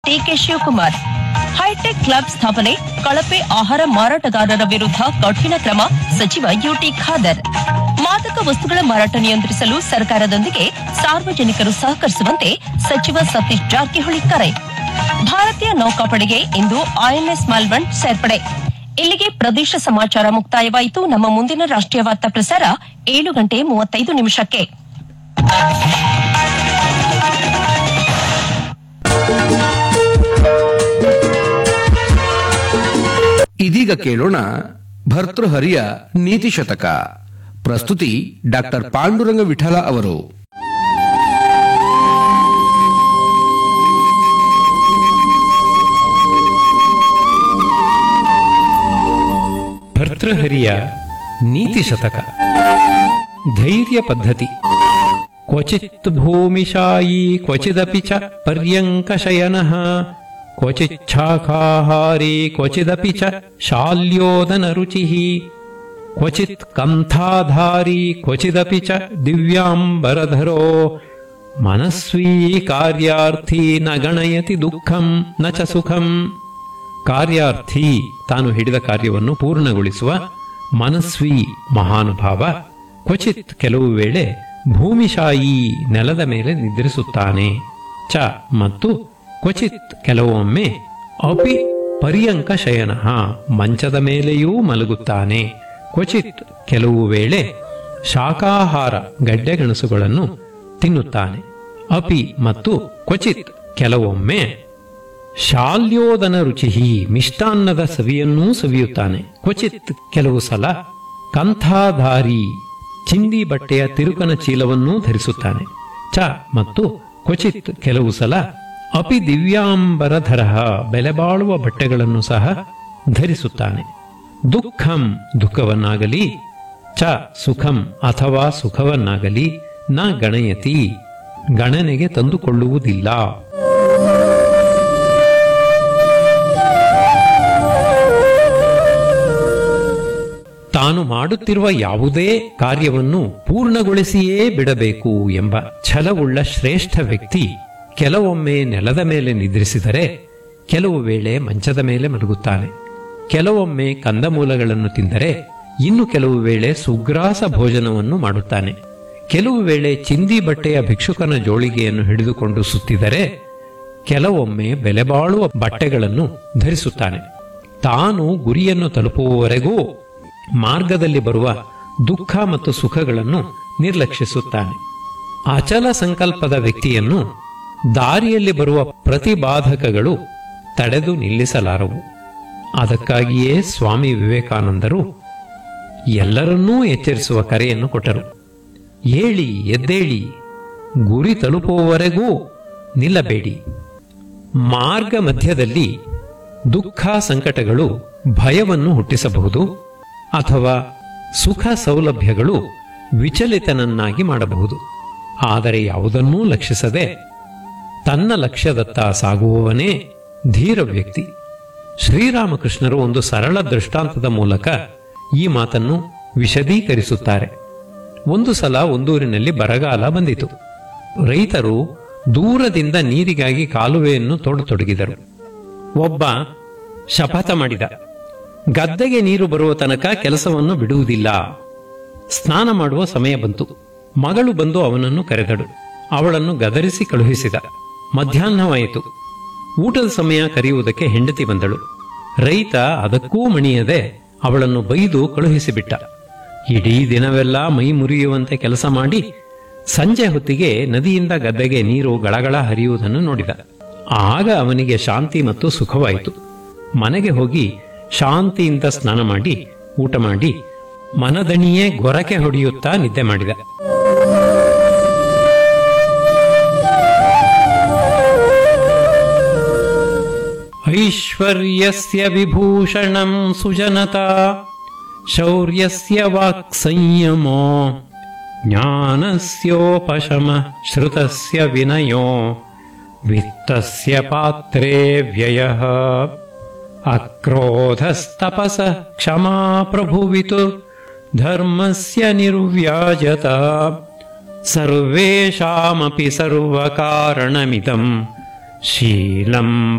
TK Shivakumar high tech club ಸ್ಥಾಪನೆ ಕಳಪೆ ಆಹಾರ ಮಾರಾಟಗಾರರ ವಿರುದ್ಧ ಕಠಿಣ ಕ್ರಮ ಸಚಿವ ಯುಟಿ ಖಾದರ್ ಮಾದಕ ವಸ್ತುಗಳ ಮಾರಾಟ ನಿಯಂತ್ರಿಸಲು ಸರ್ಕಾರದೊಂದಿಗೆ ಸಾರ್ವಜನಿಕರು ಸಹಕರಿಸುವಂತೆ ಸಚಿವ ಸತೀಶ್ ಜಾರಕಿಹೊಳಿ ಕರೆ ಭಾರತೀಯ ನೌಕಾಪಡೆಗೆ ಇಂದು ಐಎನ್ಎಸ್ ಮಲ್ಬಂಡ್ ಸೇರ್ಪಡೆ ಇಲ್ಲಿಗೆ ಪ್ರದೇಶ ಸಮಾಚಾರ ಮುಕ್ತಾಯವಾಯಿತು ನಮ್ಮ ಮುಂದಿನ ರಾಷ್ಟ್ರೀಯ ವಾರ್ತಾ ಪ್ರಸಾರ ಏಳು ಗಂಟೆ ಮೂವತ್ತೈದು ನಿಮಿಷಕ್ಕೆ ಇದೀಗ ಕೇಳೋಣ ಭರ್ತೃಹರಿಯ ನೀತಿ ಶತಕ ಪ್ರಸ್ತುತಿ ಡಾಕ್ಟರ್ ಪಾಂಡುರಂಗ ವಿಠಲ ಅವರು ಭರ್ತೃಹರಿಯ ನೀತಿ ಶತಕ ಧೈರ್ಯ ಪದ್ಧತಿ ಕ್ವಚಿತ್ ಭೂಮಿಶಾಯಿ ಕ್ವಚಿದಪಿ ಚ ಪರ್ಯಂಕಶಯನಃ ಕ್ವಚಿಚ್ಛಾಖಾಹಾರಿ ಕ್ವಚಿದಪಿ ಚ ಶಾಲ್ಯೋದನ ರುಚಿಃ ಕ್ವಚಿತ್ ಕಂಥಾಧಾರಿ ಕ್ವಚಿದಪಿ ಚ ದಿವ್ಯಾಂಬರಧರೋ ಮನಸ್ವೀ ಕಾರ್ಯಾರ್ಥಿ ನ ಗಣಯತಿ ದುಃಖಂ ನ ಚ ಸುಖಂ ಕಾರ್ಯಾರ್ಥಿ ತಾನು ಹಿಡಿದ ಕಾರ್ಯವನ್ನು ಪೂರ್ಣಗೊಳಿಸುವ ಮನಸ್ವಿ ಮಹಾನುಭಾವ ಕ್ವಚಿತ್ ಕೆಲವು ವೇಳೆ ಭೂಮಿಶಾಯಿ ನೆಲದ ಮೇಲೆ ನಿದ್ರಿಸುತ್ತಾನೆ ಚ ಮತ್ತು ಕ್ವಚಿತ್ ಕೆಲವೊಮ್ಮೆ ಅಪಿ ಪರ್ಯಂಕ ಶಯನ ಮಂಚದ ಮೇಲೆಯೂ ಮಲಗುತ್ತಾನೆ ಕ್ವಚಿತ್ ಕೆಲವು ವೇಳೆ ಶಾಕಾಹಾರ ಗಡ್ಡೆಗೆಣಸುಗಳನ್ನು ತಿನ್ನುತ್ತಾನೆ ಅಪಿ ಮತ್ತು ಕ್ವಚಿತ್ ಕೆಲವೊಮ್ಮೆ ಶಾಲ್ಯೋದನ ರುಚಿಹಿ ಮಿಷ್ಟಾನ್ನದ ಸವಿಯನ್ನೂ ಸವಿಯುತ್ತಾನೆ ಕ್ವಚಿತ್ ಕೆಲವು ಸಲ ಕಂಥಾಧಾರಿ ಚಿಂದಿ ಬಟ್ಟೆಯ ತಿರುಕನ ಚೀಲವನ್ನೂ ಧರಿಸುತ್ತಾನೆ ಚ ಮತ್ತು ಕ್ವಚಿತ್ ಕೆಲವು ಸಲ ಅಪಿ ದಿವ್ಯಾಂಬರಧರ ಬೆಲೆಬಾಳುವ ಬಟ್ಟೆಗಳನ್ನು ಸಹ ಧರಿಸುತ್ತಾನೆ ದುಃಖಂ ದುಃಖವನ್ನಾಗಲಿ ಚ ಸುಖಂ ಅಥವಾ ಸುಖವನ್ನಾಗಲಿ ನ ಗಣಯತಿ ಗಣನೆಗೆ ತಂದುಕೊಳ್ಳುವುದಿಲ್ಲ ತಾನು ಮಾಡುತ್ತಿರುವ ಯಾವುದೇ ಕಾರ್ಯವನ್ನು ಪೂರ್ಣಗೊಳಿಸಿಯೇ ಬಿಡಬೇಕು ಎಂಬ ಛಲವುಳ್ಳ ಶ್ರೇಷ್ಠ ವ್ಯಕ್ತಿ ಕೆಲವೊಮ್ಮೆ ನೆಲದ ಮೇಲೆ ನಿದ್ರಿಸಿದರೆ ಕೆಲವು ವೇಳೆ ಮಂಚದ ಮೇಲೆ ಮಲಗುತ್ತಾನೆ ಕೆಲವೊಮ್ಮೆ ಕಂದಮೂಲಗಳನ್ನು ತಿಂದರೆ ಇನ್ನು ಕೆಲವು ವೇಳೆ ಸುಗ್ರಾಸ ಭೋಜನವನ್ನು ಮಾಡುತ್ತಾನೆ ಕೆಲವು ವೇಳೆ ಚಿಂದಿ ಬಟ್ಟೆಯ ಭಿಕ್ಷುಕನ ಜೋಳಿಗೆಯನ್ನು ಹಿಡಿದುಕೊಂಡು ಸುತ್ತಿದರೆ ಕೆಲವೊಮ್ಮೆ ಬೆಲೆಬಾಳುವ ಬಟ್ಟೆಗಳನ್ನು ಧರಿಸುತ್ತಾನೆ ತಾನು ಗುರಿಯನ್ನು ತಲುಪುವವರೆಗೂ ಮಾರ್ಗದಲ್ಲಿ ಬರುವ ದುಃಖ ಮತ್ತು ಸುಖಗಳನ್ನು ನಿರ್ಲಕ್ಷಿಸುತ್ತಾನೆ ಅಚಲ ಸಂಕಲ್ಪದ ವ್ಯಕ್ತಿಯನ್ನು ದಾರಿಯಲ್ಲಿ ಬರುವ ಪ್ರತಿಬಾಧಕಗಳು ತಡೆದು ನಿಲ್ಲಿಸಲಾರವು ಅದಕ್ಕಾಗಿಯೇ ಸ್ವಾಮಿ ವಿವೇಕಾನಂದರು ಎಲ್ಲರನ್ನೂ ಎಚ್ಚರಿಸುವ ಕರೆಯನ್ನು ಕೊಟ್ಟರು ಏಳಿ ಎದ್ದೇಳಿ ಗುರಿ ತಲುಪುವವರೆಗೂ ನಿಲ್ಲಬೇಡಿ ಮಾರ್ಗ ಮಧ್ಯದಲ್ಲಿ ದುಃಖ ಸಂಕಟಗಳು ಭಯವನ್ನು ಹುಟ್ಟಿಸಬಹುದು ಅಥವಾ ಸುಖ ಸೌಲಭ್ಯಗಳು ವಿಚಲಿತನನ್ನಾಗಿ ಮಾಡಬಹುದು ಆದರೆ ಯಾವುದನ್ನೂ ಲಕ್ಷಿಸದೆ ತನ್ನ ಲಕ್ಷ್ಯದತ್ತ ಸಾಗುವವನೇ ಧೀರ ವ್ಯಕ್ತಿ ಶ್ರೀರಾಮಕೃಷ್ಣರು ಒಂದು ಸರಳ ದೃಷ್ಟಾಂತದ ಮೂಲಕ ಈ ಮಾತನ್ನು ವಿಶದೀಕರಿಸುತ್ತಾರೆ ಒಂದು ಸಲ ಒಂದೂರಿನಲ್ಲಿ ಬರಗಾಲ ಬಂದಿತು ರೈತರು ದೂರದಿಂದ ನೀರಿಗಾಗಿ ಕಾಲುವೆಯನ್ನು ತೋಡತೊಡಗಿದರು ಒಬ್ಬ ಶಪಥ ಮಾಡಿದ ಗದ್ದೆಗೆ ನೀರು ಬರುವ ತನಕ ಕೆಲಸವನ್ನು ಬಿಡುವುದಿಲ್ಲ ಸ್ನಾನ ಮಾಡುವ ಸಮಯ ಬಂತು ಮಗಳು ಬಂದು ಅವನನ್ನು ಕರೆದಳು ಅವಳನ್ನು ಗದರಿಸಿ ಕಳುಹಿಸಿದ ಮಧ್ಯಾಹ್ನವಾಯಿತು ಊಟದ ಸಮಯ ಕರೆಯುವುದಕ್ಕೆ ಹೆಂಡತಿ ಬಂದಳು ರೈತ ಅದಕ್ಕೂ ಮಣಿಯದೆ ಅವಳನ್ನು ಬೈದು ಕಳುಹಿಸಿಬಿಟ್ಟ ಇಡೀ ದಿನವೆಲ್ಲ ಮೈ ಮುರಿಯುವಂತೆ ಕೆಲಸ ಮಾಡಿ ಸಂಜೆ ಹೊತ್ತಿಗೆ ನದಿಯಿಂದ ಗದ್ದೆಗೆ ನೀರು ಗಳಗಳ ಹರಿಯುವುದನ್ನು ನೋಡಿದ ಆಗ ಅವನಿಗೆ ಶಾಂತಿ ಮತ್ತು ಸುಖವಾಯಿತು ಮನೆಗೆ ಹೋಗಿ ಶಾಂತಿಯಿಂದ ಸ್ನಾನ ಮಾಡಿ ಊಟ ಮಾಡಿ ಮನದಣಿಯೇ ಗೊರಕೆ ಹೊಡೆಯುತ್ತಾ ನಿದ್ದೆ ಮಾಡಿದ ಐಶ್ವರ್ಯಸ್ಯ ವಿಭೂಷಣಂ ಸುಜನತಾ ಶೌರ್ಯಸ್ಯ ವಾಕ್ ಸಂಯಮೋ ಜ್ಞಾನಸ್ಯೋಪಶಮ ಶ್ರುತಸ್ಯ ವಿನಯೋ ವಿತ್ತಸ್ಯ ಪಾತ್ರೆ ವ್ಯಯಃ ಅಕ್ರೋಧಸ್ತಪಸ ಕ್ಷಮಾ ಪ್ರಭುವಿತು ಧರ್ಮಸ್ಯ ನಿರ್ವ್ಯಾಜತ ಸರ್ವೇಷಾಮಪಿ ಸರ್ವಕಾರಣಮಿದಂ ಶೀಲಂ